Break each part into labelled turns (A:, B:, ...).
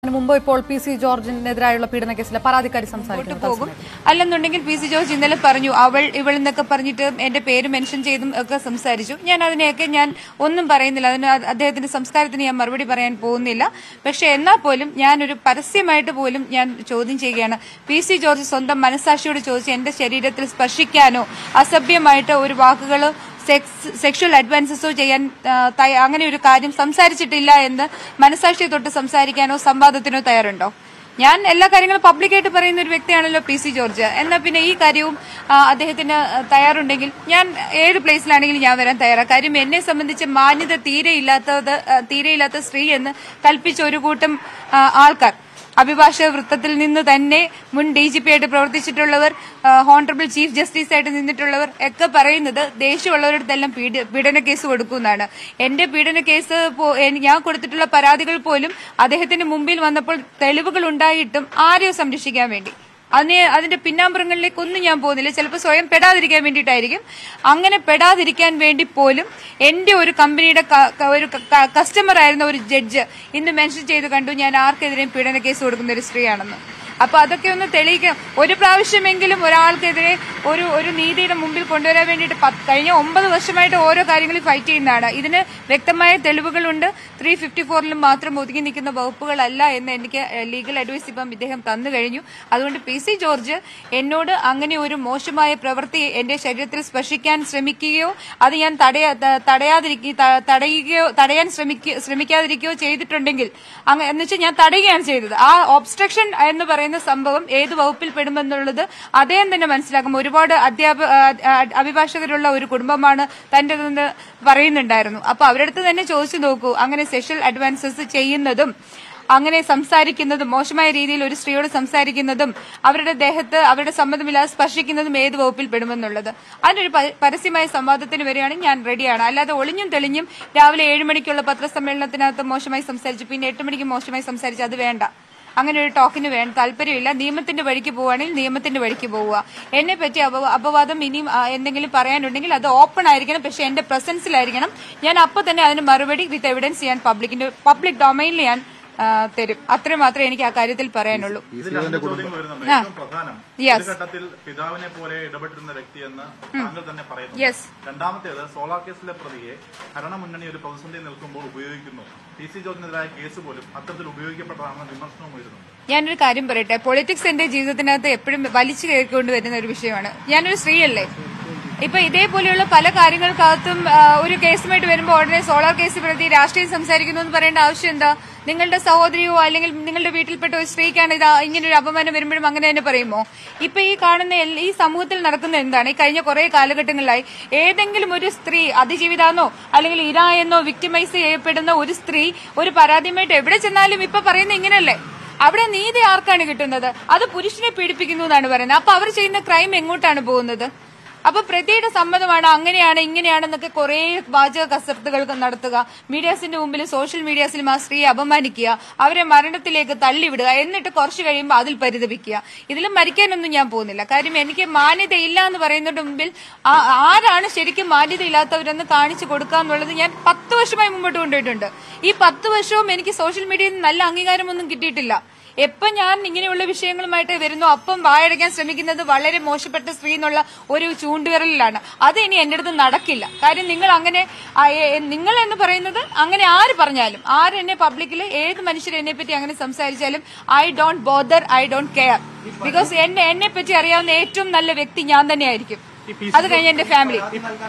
A: മുമ്പ് ഇപ്പോൾ P C ജോർജിനെതിരായുള്ള പീഡന കേസിലെ പരാതിക്കാരി സംസാരിക്കുന്നു
B: പോകും അല്ലെന്നുണ്ടെങ്കിൽ പി സി ജോർജ് ഇന്നലെ പറഞ്ഞു അവൾ ഇവൾ എന്നൊക്കെ പറഞ്ഞിട്ട് എന്റെ പേര് മെൻഷൻ ചെയ്തും ഒക്കെ സംസാരിച്ചു ഞാൻ അതിനെയൊക്കെ ഞാൻ ഒന്നും പറയുന്നില്ല അതിന് അ- അദ്ദേഹത്തിന്റെ സംസ്കാരത്തിന് ഞാൻ മറുപടി പറയാൻ പോകുന്നില്ല പക്ഷെ എന്നാൽ പോലും ഞാനൊരു പരസ്യമായിട്ട് പോലും ഞാൻ ചോദ്യം ചെയ്യുകയാണ് പി സി ജോർജ് സ്വന്തം മനസാക്ഷിയോട് ചോദിച്ച് എന്റെ ശരീരത്തിൽ സ്പർശിക്കാനോ അസഭ്യമായിട്ട് ഒരു വാക്കുകളോ സെക്സ് സെക്ഷൽ അഡ്വാൻസസോ ചെയ്യാൻ ആ, തയ്യ- അങ്ങനെ ഒരു കാര്യം സംസാരിച്ചിട്ടില്ല എന്ന് മനസാക്ഷിയെ തൊട്ട് സംസാരിക്കാനോ സംവാദത്തിനോ തയ്യാറുണ്ടോ ഞാൻ എല്ലാ കാര്യങ്ങളും പബ്ലിക്കായിട്ട് പറയുന്ന ഒരു വ്യക്തിയാണല്ലോ പി സി ജോർജ് എന്നാൽ പിന്നെ ഈ കാര്യവും ആ, അദ്ദേഹത്തിന് തയ്യാറുണ്ടെങ്കിൽ ഞാൻ ഏത് പ്ലേസിലാണെങ്കിലും ഞാൻ വരാൻ തയ്യാറാണ് കാര്യം എന്നെ സംബന്ധിച്ച് മാന്യത തീരെ ഇല്ലാത്തത് ആ, തീരെ ഇല്ലാത്ത സ്ത്രീ എന്ന് കൽപ്പിച്ച ഒരു കൂട്ടം ആ, ആൾക്കാർ അഭിഭാഷക വൃത്തത്തിൽ നിന്ന് തന്നെ മുൻ ഡി ജി പി ആയിട്ട് പ്രവർത്തിച്ചിട്ടുള്ളവർ ഹോണറബിൾ ചീഫ് ജസ്റ്റിസ് ആയിട്ട് നിന്നിട്ടുള്ളവർ ഒക്കെ പറയുന്നത് ദേഷ്യമുള്ളവരടുത്തെല്ലാം പീഡ- പീഡന കേസ് കൊടുക്കുമെന്നാണ് എന്റെ പീഡന കേസ് പോ- എനി- ഞാൻ കൊടുത്തിട്ടുള്ള പരാതികൾ പോലും അദ്ദേഹത്തിന്റെ മുമ്പിൽ വന്നപ്പോൾ തെളിവുകൾ ഉണ്ടായിട്ടും ആരെയോ സംരക്ഷിക്കാൻ വേണ്ടി അതിനെ അതിന്റെ പിന്നാമ്പുറങ്ങളിലേക്ക് ഒന്നും ഞാൻ പോകുന്നില്ല ചിലപ്പോൾ സ്വയം പെടാതിരിക്കാൻ വേണ്ടിയിട്ടായിരിക്കും അങ്ങനെ പെടാതിരിക്കാൻ വേണ്ടി പോലും എന്റെ ഒരു കമ്പനിയുടെ ക- ക- ഒരു കസ്റ്റമർ ആയിരുന്ന ഒരു ജഡ്ജ് ഇന്ന് മെൻഷൻ ചെയ്ത് കണ്ടു ഞാൻ ആർക്കെതിരെയും പീഡന കേസ് കൊടുക്കുന്ന ഒരു സ്ത്രീയാണെന്ന് അപ്പൊ അതൊക്കെ ഒന്ന് തെളിയിക്കാം ഒരു പ്രാവശ്യമെങ്കിലും ഒരാൾക്കെതിരെ ഒരു ഒരു നീതിയുടെ മുമ്പിൽ കൊണ്ടുവരാൻ വേണ്ടിയിട്ട് പത്ത്- കഴിഞ്ഞ ഒമ്പത് വർഷമായിട്ട് ഓരോ കാര്യങ്ങളിൽ ഫൈറ്റ് ചെയ്യുന്നതാണ് ഇതിന് വ്യക്തമായ തെളിവുകളുണ്ട് ത്രീ ഫിഫ്റ്റി ഫോറിലും മാത്രം ഒതുങ്ങി നിൽക്കുന്ന വകുപ്പുകളല്ല എന്ന് എനിക്ക് ലീഗൽ അഡ്വൈസ് ഇപ്പം ഇദ്ദേഹം തന്നു കഴിഞ്ഞു അതുകൊണ്ട് പി സി ജോർജ് എന്നോട് അങ്ങനെ ഒരു മോശമായ പ്രവൃത്തി എന്റെ ശരീരത്തിൽ സ്പർശിക്കാൻ ശ്രമിക്കുകയോ അത് ഞാൻ തടയാ ത- തടയാതിരിക്കുക ത- തടയുകയോ തടയാൻ ശ്രമിക്കുക ശ്രമിക്കാതിരിക്കുകയോ ചെയ്തിട്ടുണ്ടെങ്കിൽ അങ്ങ എന്ന് വെച്ചാൽ ഞാൻ തടയുകയാണ് ചെയ്തത് ആ ഒബ്സ്ട്രക്ഷൻ എന്ന് പറയുന്ന സംഭവം ഏത് വകുപ്പിൽ പെടുമെന്നുള്ളത് അദ്ദേഹം തന്നെ മനസ്സിലാക്കും ഒരുപാട് അധ്യാപക അഭിഭാഷകരുള്ള ഒരു കുടുംബമാണ് തന്റേതെന്ന് പറയുന്നുണ്ടായിരുന്നു അപ്പൊ അവരടുത്ത് തന്നെ ചോദിച്ചു നോക്കൂ അങ്ങനെ സെക്ഷൽ അഡ്വാൻസസ് ചെയ്യുന്നതും അങ്ങനെ സംസാരിക്കുന്നതും മോശമായ രീതിയിൽ ഒരു സ്ത്രീയോട് സംസാരിക്കുന്നതും അവരുടെ ദേഹത്ത് അവരുടെ സമ്മതമില്ലാതെ സ്പർശിക്കുന്നതും ഏത് വകുപ്പിൽ പെടുമെന്നുള്ളത് അതിനൊരു പ- പരസ്യമായ സംവാദത്തിന് വരികയാണെങ്കിൽ ഞാൻ റെഡിയാണ് അല്ലാതെ ഒളിഞ്ഞും തെളിഞ്ഞും രാവിലെ ഏഴ് മണിക്കുള്ള പത്രസമ്മേളനത്തിനകത്ത് മോശമായി സംസാരിച്ചു പിന്നെ എട്ട് മണിക്ക് മോശമായി സംസാരിച്ചു അത് വേണ്ട അങ്ങനെ ഒരു ടോക്കിന് വേണ്ട താല്പര്യമില്ല നിയമത്തിന്റെ വഴിക്ക് പോവുകയാണെങ്കിൽ നിയമത്തിന്റെ വഴിക്ക് പോവുക എന്നെ പറ്റി അപ- അപവാദം ഇനിയും ആ, എന്തെങ്കിലും പറയാനുണ്ടെങ്കിൽ അത് ഓപ്പൺ ആയിരിക്കണം പക്ഷെ എന്റെ പ്രസൻസിലായിരിക്കണം ഞാൻ അപ്പൊ തന്നെ അതിന് മറുപടി വിത്ത് എവിഡൻസ് ഞാൻ പബ്ലിക്കിന്റെ പബ്ലിക് ഡൊമൈനിൽ ഞാൻ ആ, തരും അത്രയും മാത്രമേ എനിക്ക് ആ കാര്യത്തിൽ പറയാനുള്ളൂ
C: ഇതിൽ രണ്ട് ചോദ്യങ്ങൾ വരുന്നുണ്ട് ഏറ്റവും പ്രധാനം
B: Yes.
C: ഒരു ഘട്ടത്തിൽ പിതാവിനെ പോലെ ഇടപെട്ടിരുന്ന വ്യക്തിയെന്ന് താങ്കൾ തന്നെ പറയുന്നു
B: യെസ്
C: രണ്ടാമത്തേത് സോളാർ കേസിലെ പ്രതിയെ ഭരണമുന്നണി ഒരു പ്രതിസന്ധി നിൽക്കുമ്പോൾ ഉപയോഗിക്കുന്നു പി സി ജോർജിനെതിരായ കേസ് പോലും അത്തരത്തിൽ ഉപയോഗിക്കപ്പെട്ടതാണെന്ന വിമർശനവും വരുന്നുണ്ട്
B: ഞാനൊരു കാര്യം പറയട്ടെ പൊളിറ്റിക്സ് എന്റെ ജീവിതത്തിനകത്ത് എപ്പോഴും വലിച്ചു കയറിക്കൊണ്ട് വരുന്ന ഒരു വിഷയമാണ് ഞാനൊരു സ്ത്രീയല്ലേ ഇപ്പൊ ഇതേപോലെയുള്ള പല കാര്യങ്ങൾക്കകത്തും ആ, ഒരു കേസുമായിട്ട് വരുമ്പോൾ ഉടനെ സോളാർ കേസ് പ്രതി രാഷ്ട്രീയം സംസാരിക്കുന്നു എന്ന് പറയേണ്ട ആവശ്യം എന്താ നിങ്ങളുടെ സഹോദരിയോ അല്ലെങ്കിൽ നിങ്ങളുടെ വീട്ടിൽപ്പെട്ട ഒരു സ്ത്രീക്കാണ് ഇത് ഇങ്ങനെ ഒരു അപമാനം വരുമ്പോഴും അങ്ങനെ തന്നെ പറയുമോ ഇപ്പൊ ഈ കാണുന്ന എല്ല- ഈ സമൂഹത്തിൽ നടക്കുന്ന എന്താണ് ഈ കഴിഞ്ഞ കുറെ കാലഘട്ടങ്ങളിലായി ഏതെങ്കിലും ഒരു സ്ത്രീ അതിജീവിതാന്നോ അല്ലെങ്കിൽ ഇര എന്നോ വിക്ടിമൈസ് ചെയ്യപ്പെടുന്ന ഒരു സ്ത്രീ ഒരു പരാതിയുമായിട്ട് എവിടെ ചെന്നാലും ഇപ്പൊ പറയുന്നത് ഇങ്ങനെയല്ലേ അവിടെ നീതി ആർക്കാണ് കിട്ടുന്നത് അത് പുരുഷനെ പീഡിപ്പിക്കുന്നു എന്നാണ് പറയുന്നത് അപ്പൊ അവർ ചെയ്യുന്ന ക്രൈം എങ്ങോട്ടാണ് പോകുന്നത് അപ്പൊ പ്രതിയുടെ സമ്മതമാണ് അങ്ങനെയാണ് ഇങ്ങനെയാണെന്നൊക്കെ കുറെ വാചക കസർത്തുകൾ നടത്തുക മീഡിയാസിന്റെ മുമ്പിൽ സോഷ്യൽ മീഡിയാസിലും ആ സ്ത്രീയെ അപമാനിക്കുക അവരെ മരണത്തിലേക്ക് തള്ളിവിടുക എന്നിട്ട് കുറച്ച് കഴിയുമ്പോൾ അതിൽ പരിതപിക്കുക ഇതിലും മരിക്കാനൊന്നും ഞാൻ പോകുന്നില്ല കാര്യം എനിക്ക് മാന്യതയില്ല എന്ന് പറയുന്നതിന്റെ മുമ്പിൽ ആ- ആരാണ് ശരിക്കും മാന്യതയില്ലാത്തവരെന്ന് കാണിച്ചു കൊടുക്കുക എന്നുള്ളത് ഞാൻ പത്ത് വർഷമായി മുമ്പോട്ട് കൊണ്ടുപോയിട്ടുണ്ട് ഈ പത്ത് വർഷവും എനിക്ക് സോഷ്യൽ മീഡിയയിൽ നിന്ന് നല്ല അംഗീകാരമൊന്നും കിട്ടിയിട്ടില്ല എപ്പൊ ഞാൻ ഇങ്ങനെയുള്ള വിഷയങ്ങളുമായിട്ട് വരുന്നു അപ്പം വായടയ്ക്കാൻ ശ്രമിക്കുന്നത് വളരെ മോശപ്പെട്ട സ്ത്രീ എന്നുള്ള ഒരു ചൂണ്ടുവിരലിലാണ് അത് ഇനി എന്റെ അടുത്ത് നടക്കില്ല കാര്യം നിങ്ങൾ അങ്ങനെ ആ, എ- എ- നിങ്ങൾ എന്ന് പറയുന്നത് അങ്ങനെ ആര് പറഞ്ഞാലും ആര് എന്നെ പബ്ലിക്കിൽ ഏത് മനുഷ്യർ എന്നെ പറ്റി അങ്ങനെ സംസാരിച്ചാലും I don't bother I don't care because എന്നെ എന്നെ പറ്റി അറിയാവുന്ന ഏറ്റവും നല്ല വ്യക്തി ഞാൻ തന്നെയായിരിക്കും അത് കഴിഞ്ഞ് എന്റെ ഫാമിലി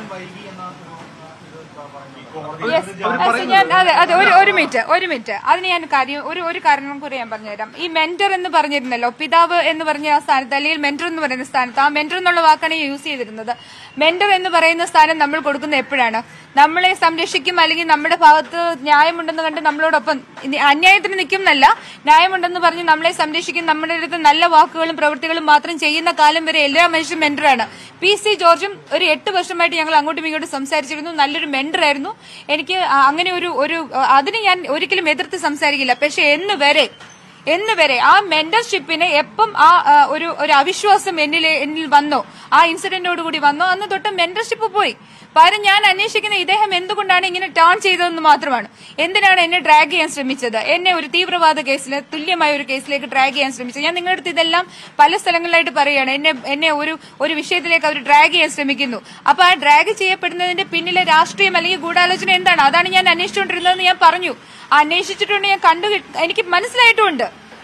B: യെസ് ഞാൻ അതെ അതെ ഒരു ഒരു മിനിറ്റ് ഒരു മിനിറ്റ് അതിന് ഞാൻ കാര്യം ഒരു ഒരു കാരണം കൂടി ഞാൻ പറഞ്ഞുതരാം ഈ മെന്റർ എന്ന് പറഞ്ഞിരുന്നല്ലോ പിതാവ് എന്ന് പറഞ്ഞ ആ സ്ഥാനത്ത് അല്ലെങ്കിൽ മെന്റർ എന്ന് പറയുന്ന സ്ഥാനത്ത് ആ മെന്റർ എന്നുള്ള വാക്കാണ് ഞാൻ യൂസ് ചെയ്തിരുന്നത് മെന്റർ എന്ന് പറയുന്ന സ്ഥാനം നമ്മൾ കൊടുക്കുന്നത് എപ്പോഴാണ് നമ്മളെ സംരക്ഷിക്കും അല്ലെങ്കിൽ നമ്മുടെ ഭാഗത്ത് ന്യായമുണ്ടെന്ന് കണ്ട് നമ്മളോടൊപ്പം ഇനി അന്യായത്തിന് നിൽക്കുന്നല്ല ന്യായമുണ്ടെന്ന് പറഞ്ഞ് നമ്മളെ സംരക്ഷിക്കും നമ്മുടെ അടുത്ത് നല്ല വാക്കുകളും പ്രവൃത്തികളും മാത്രം ചെയ്യുന്ന കാലം വരെ എല്ലാ മനുഷ്യരും മെന്ററാണ് പി സി ജോർജും ഒരു എട്ട് വർഷമായിട്ട് ഞങ്ങൾ അങ്ങോട്ടും ഇങ്ങോട്ടും സംസാരിച്ചിരുന്നു നല്ലൊരു മെന്റർ ആയിരുന്നു എനിക്ക് ആ- അങ്ങനെ ഒരു ഒരു അതിന് ഞാൻ ഒരിക്കലും എതിർത്ത് സംസാരിക്കില്ല പക്ഷെ എന്ന് വരെ എന്ന് വരെ ആ മെന്റർഷിപ്പിനെ എപ്പം ആ ആ, ഒരു ഒരു അവിശ്വാസം എന്നിൽ എന്നിൽ വന്നോ ആ ഇൻസിഡന്റോട് കൂടി വന്നോ അന്ന് തൊട്ട് മെന്റർഷിപ്പ് പോയി പകരം ഞാൻ അന്വേഷിക്കുന്ന ഇദ്ദേഹം എന്തുകൊണ്ടാണ് ഇങ്ങനെ ടേൺ ചെയ്തതെന്ന് മാത്രമാണ് എന്തിനാണ് എന്നെ ഡ്രാഗ് ചെയ്യാൻ ശ്രമിച്ചത് എന്നെ ഒരു തീവ്രവാദ കേസിൽ തുല്യമായ ഒരു കേസിലേക്ക് ഡ്രാഗ് ചെയ്യാൻ ശ്രമിച്ചത് ഞാൻ നിങ്ങളുടെ അടുത്ത് ഇതെല്ലാം പല സ്ഥലങ്ങളിലായിട്ട് പറയുകയാണ് എന്നെ എന്നെ ഒരു ഒരു വിഷയത്തിലേക്ക് അവർ ഡ്രാഗ് ചെയ്യാൻ ശ്രമിക്കുന്നു അപ്പൊ ആ ഡ്രാഗ് ചെയ്യപ്പെടുന്നതിന്റെ പിന്നിലെ രാഷ്ട്രീയം അല്ലെങ്കിൽ ഗൂഢാലോചന എന്താണ് അതാണ് ഞാൻ അന്വേഷിച്ചുകൊണ്ടിരുന്നതെന്ന് ഞാൻ പറഞ്ഞു അന്വേഷിച്ചിട്ടുണ്ട് ഞാൻ കണ്ടു കിട്ട- എനിക്ക് മനസ്സിലായിട്ടുമുണ്ട്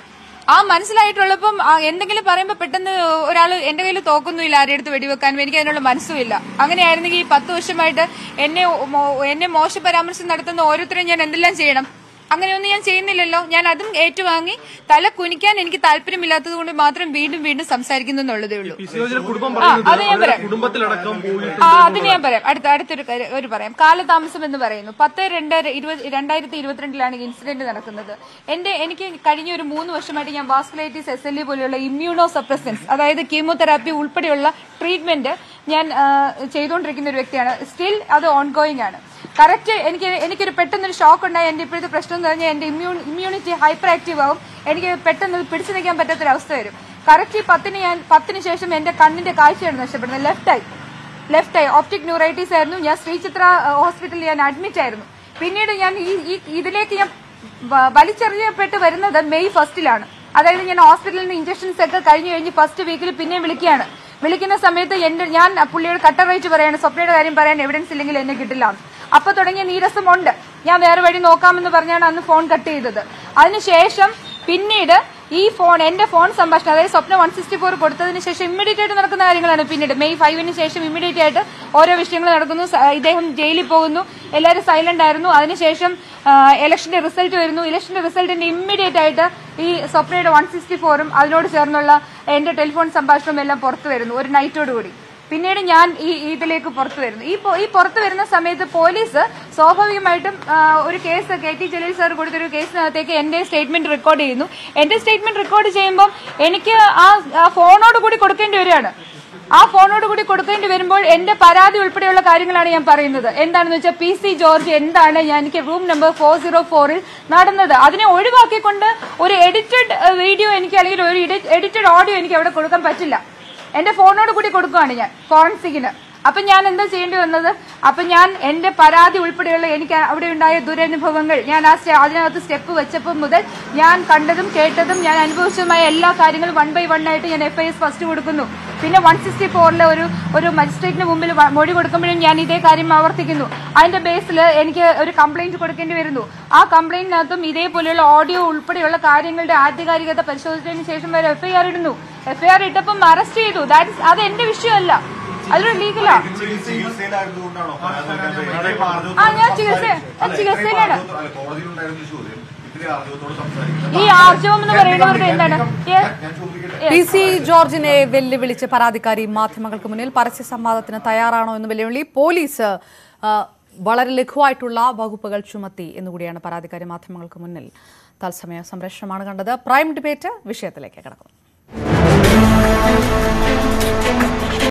B: ആ മനസ്സിലായിട്ടുള്ളപ്പം ആ എന്തെങ്കിലും പറയുമ്പോൾ പെട്ടെന്ന് ഒരാൾ എന്റെ കയ്യിൽ തോക്കൊന്നുമില്ല ആരുടെ അടുത്ത് വെടിവെക്കാനും എനിക്ക് അതിനുള്ള മനസ്സുമില്ല അങ്ങനെയായിരുന്നെങ്കിൽ ഈ പത്ത് വർഷമായിട്ട് എന്നെ മോ- എന്നെ മോശ പരാമർശം നടത്തുന്ന ഓരോരുത്തരും ഞാൻ എന്തെല്ലാം ചെയ്യണം അങ്ങനെയൊന്നും ഞാൻ ചെയ്യുന്നില്ലല്ലോ ഞാൻ അതും ഏറ്റുവാങ്ങി തല കുനിക്കാൻ എനിക്ക് താല്പര്യമില്ലാത്തത് കൊണ്ട് മാത്രം വീണ്ടും വീണ്ടും സംസാരിക്കുന്നു എന്നുള്ളതേ ഉള്ളൂ
D: പി സി ജോർജിന്റെ കുടുംബം
B: ആ, അത്
D: പറയുന്നത്
B: ഞാൻ
D: അവരുടെ
B: പറയാം.
D: കുടുംബത്തിലടക്കം പോയിട്ട്
B: ആ അത് ഞാൻ പറയാം അടുത്ത അടുത്തൊരു കാര്യം- ഒരു പറയാം കാലതാമസം എന്ന് പറയുന്നു പത്ത് രണ്ട് ഇരുപത് രണ്ടായിരത്തി ഇരുപത്തിരണ്ടിലാണ് ഇൻസിഡന്റ് നടക്കുന്നത് എന്റെ എനിക്ക് കഴിഞ്ഞ ഒരു മൂന്ന് വർഷമായിട്ട് ഞാൻ വാസ്കുലൈറ്റിസ് എസ് എൽ ഇ പോലെയുള്ള ഇമ്മ്യൂണോ സപ്രസൻസ് അതായത് കീമോതെറാപ്പി ഉൾപ്പെടെയുള്ള ട്രീറ്റ്മെന്റ് ഞാൻ ആ, ചെയ്തുകൊണ്ടിരിക്കുന്ന ഒരു വ്യക്തിയാണ് സ്റ്റിൽ അത് ഓൺഗോയിങ് ആണ് കറക്റ്റ് എനിക്ക് എനിക്കൊരു പെട്ടെന്നൊരു ഷോക്ക് ഉണ്ടായി എന്റെ ഇപ്പോഴത്തെ പ്രശ്നം എന്ന് പറഞ്ഞാൽ എന്റെ ഇമ്മ്യൂൺ ഇമ്മ്യൂണിറ്റി ഹൈപ്പർ ആക്റ്റീവ് ആവും എനിക്ക് പെട്ടെന്ന് പിടിച്ചു നിൽക്കാൻ പറ്റാത്തൊരവസ്ഥ വരും കറക്റ്റ് ഈ പത്തിന് ഞാൻ പത്തിന് ശേഷം എന്റെ കണ്ണിന്റെ കാഴ്ചയാണ് നഷ്ടപ്പെടുന്നത് left eye left eye optic neuritis ആയിരുന്നു ഞാൻ ശ്രീചിത്ര അഹ്, ഹോസ്പിറ്റലിൽ ഞാൻ അഡ്മിറ്റ് ആയിരുന്നു പിന്നീട് ഞാൻ ഈ ഈ ഇതിലേക്ക് ഞാൻ വ- വലിച്ചെറിയപ്പെട്ട് വരുന്നത് മെയ് ഫസ്റ്റിലാണ് അതായത് ഞാൻ ഹോസ്പിറ്റലിൽ നിന്ന് ഇഞ്ചക്ഷൻസ് ഒക്കെ കഴിഞ്ഞു കഴിഞ്ഞ് ഫസ്റ്റ് വീക്കിൽ പിന്നെയും വിളിക്കുകയാണ് വിളിക്കുന്ന സമയത്ത് എന്റെ ഞാൻ പുള്ളിയോട് കട്ടർ റേറ്റ് പറയാണ് സ്വപ്നയുടെ കാര്യം പറയാൻ എവിഡൻസ് ഇല്ലെങ്കിൽ എന്നെ കിട്ടില്ല അപ്പൊ തുടങ്ങിയ നീരസമുണ്ട് ഞാൻ വേറെ വഴി നോക്കാമെന്ന് പറഞ്ഞാണ് അന്ന് ഫോൺ കട്ട് ചെയ്തത് അതിനുശേഷം പിന്നീട് ഈ ഫോൺ എന്റെ ഫോൺ സംഭാഷണം അതായത് സ്വപ്ന വൺ സിക്സ്റ്റി ഫോർ കൊടുത്തതിന് ശേഷം ഇമ്മീഡിയറ്റ് ആയിട്ട് നടക്കുന്ന കാര്യങ്ങളാണ് പിന്നീട് മെയ് ഫൈവിന് ശേഷം ഇമ്മീഡിയറ്റ് ആയിട്ട് ഓരോ വിഷയങ്ങൾ നടക്കുന്നു സ- ഇദ്ദേഹം ജയിലിൽ പോകുന്നു എല്ലാവരും സൈലന്റ് ആയിരുന്നു അതിനുശേഷം ഇലക്ഷന്റെ റിസൾട്ട് വരുന്നു ഇലക്ഷന്റെ റിസൾട്ടിന്റെ ഇമ്മീഡിയറ്റ് ആയിട്ട് ഈ സ്വപ്നയുടെ വൺ സിക്സ്റ്റി ഫോറും അതിനോട് ചേർന്നുള്ള എന്റെ ടെലിഫോൺ സംഭാഷണവും എല്ലാം പുറത്തു വരുന്നു ഒരു നൈറ്റോടുകൂടി പിന്നീട് ഞാൻ ഈ ഇതിലേക്ക് പുറത്തു വരുന്നു ഈ പൊ- ഈ പുറത്തു വരുന്ന സമയത്ത് പോലീസ് സ്വാഭാവികമായിട്ടും ആ, ഒരു case K T Jaleel sir കൊടുത്തൊരു കേസിനകത്തേക്ക് എന്റെ സ്റ്റേറ്റ്മെന്റ് റെക്കോർഡ് ചെയ്യുന്നു എന്റെ സ്റ്റേറ്റ്മെന്റ് റെക്കോർഡ് ചെയ്യുമ്പോൾ എനിക്ക് ആ ആ ഫോണോട് കൂടി കൊടുക്കേണ്ടി വരികയാണ് ആ ഫോണോട് കൂടി കൊടുക്കേണ്ടി വരുമ്പോൾ എന്റെ പരാതി ഉൾപ്പെടെയുള്ള കാര്യങ്ങളാണ് ഞാൻ പറയുന്നത് എന്താണെന്ന് വെച്ചാൽ പി സി ജോർജ് എന്താണ് ഞാൻ എനിക്ക് റൂം നമ്പർ ഫോർ സീറോ ഫോറിൽ നടന്നത് അതിനെ ഒഴിവാക്കിക്കൊണ്ട് ഒരു എഡിറ്റഡ് വീഡിയോ എനിക്ക് അല്ലെങ്കിൽ ഒരു എഡിറ്റഡ് ഓഡിയോ എനിക്ക് അവിടെ കൊടുക്കാൻ പറ്റില്ല എന്റെ ഫോണോട് കൂടി കൊടുക്കുകയാണ് ഞാൻ ഫോറൻസിക്കിന് അപ്പൊ ഞാൻ എന്താ ചെയ്യേണ്ടി വന്നത് അപ്പൊ ഞാൻ എന്റെ പരാതി ഉൾപ്പെടെയുള്ള എനിക്ക് അവിടെ ഉണ്ടായ ദുരനുഭവങ്ങൾ ഞാൻ ആ സ്റ്റെ- അതിനകത്ത് സ്റ്റെപ്പ് വെച്ചപ്പോൾ മുതൽ ഞാൻ കണ്ടതും കേട്ടതും ഞാൻ അനുഭവിച്ചതുമായ എല്ലാ കാര്യങ്ങളും വൺ ബൈ വൺ ആയിട്ട് ഞാൻ എഫ് ഐ എസ് ഫസ്റ്റ് കൊടുക്കുന്നു പിന്നെ വൺ സിക്സ്റ്റി ഫോറിലെ ഒരു ഒരു മജിസ്ട്രേറ്റിന് മുമ്പിൽ വ- മൊഴി കൊടുക്കുമ്പോഴും ഞാൻ ഇതേ കാര്യം ആവർത്തിക്കുന്നു അതിന്റെ ബേസിൽ എനിക്ക് ഒരു കംപ്ലൈന്റ് കൊടുക്കേണ്ടി വരുന്നു ആ കംപ്ലൈന്റിനകത്തും ഇതേപോലെയുള്ള ഓഡിയോ ഉൾപ്പെടെയുള്ള കാര്യങ്ങളുടെ ആധികാരികത പരിശോധിച്ചതിന് ശേഷം വരെ എഫ്ഐആർ ഇടുന്നു എഫ്ഐആർ ഇട്ടപ്പം അറസ്റ്റ് ചെയ്തു ദാറ്റ് അത് എന്റെ വിഷയമല്ല അതൊരു ലീഗലാ
E: ചികിത്സയിലായതുകൊണ്ടാണോ പരാതി നൽകാൻ കഴിയുന്നത്?
B: ആ ഞാൻ ചികിത്സ ഞാൻ ചികിത്സയിലാണ്
E: അല്ല, കോടതിയിലുണ്ടായിരുന്ന ചോദ്യം ഇത്തിരി ആർജവത്തോട് സംസാരിക്കണം
B: ഈ ആർജവം എന്ന് പറയുന്നവരുടെ എന്താണ് Yes.
E: ഞാൻ ചോദിക്കട്ടെ
A: പി സി ജോർജിനെ വെല്ലുവിളിച്ച് പരാതിക്കാരി മാധ്യമങ്ങൾക്ക് മുന്നിൽ പരസ്യ സംവാദത്തിന് തയ്യാറാണോ എന്ന് വെല്ലുവിളി പോലീസ് ആ, വളരെ ലഘുവായിട്ടുള്ള വകുപ്പുകൾ ചുമത്തി എന്നുകൂടിയാണ് പരാതിക്കാരി മാധ്യമങ്ങൾക്ക് മുന്നിൽ തത്സമയ സംരക്ഷണമാണ് കണ്ടത് പ്രൈം ഡിബേറ്റ് വിഷയത്തിലേക്ക് കിടക്കും